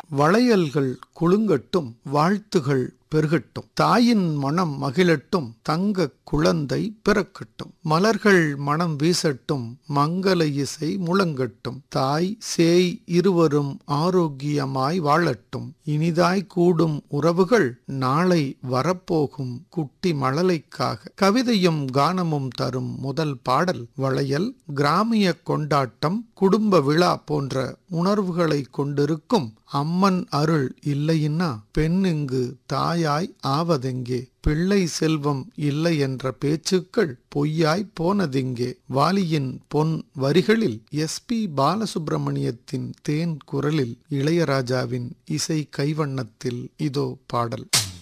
வளையல்கள் குலுங்கட்டும் வாழ்த்துகள் பெருகட்டும் தாயின் மனம் மகிழட்டும் தங்க குழந்தை பிறக்கட்டும் மலர்கள் மனம் வீசட்டும் மங்கள இசை முழங்கட்டும் தாய் சேய் இருவரும் ஆரோக்கியமாய் வாழட்டும் இனிதாய் கூடும் உறவுகள் நாளை வரப்போகும் குட்டி மழலைக்காக கவிதையும் கானமும் தரும் முதல் பாடல் வளையல் கிராமிய கொண்டாட்டம் குடும்ப விழா போன்ற உணர்வுகளை கொண்டிருக்கும் அம்மன் அருள் இல்லையின்னா பெண் இங்கு தாயாய் ஆவதெங்கே பிள்ளை செல்வம் இல்லை என்ற பேச்சுக்கள் பொய்யாய் போனதெங்கே வாலியின் பொன் வரிகளில் எஸ் பி பாலசுப்பிரமணியத்தின் தேன் குரலில் இளையராஜாவின் இசை கைவண்ணத்தில் இதோ பாடல்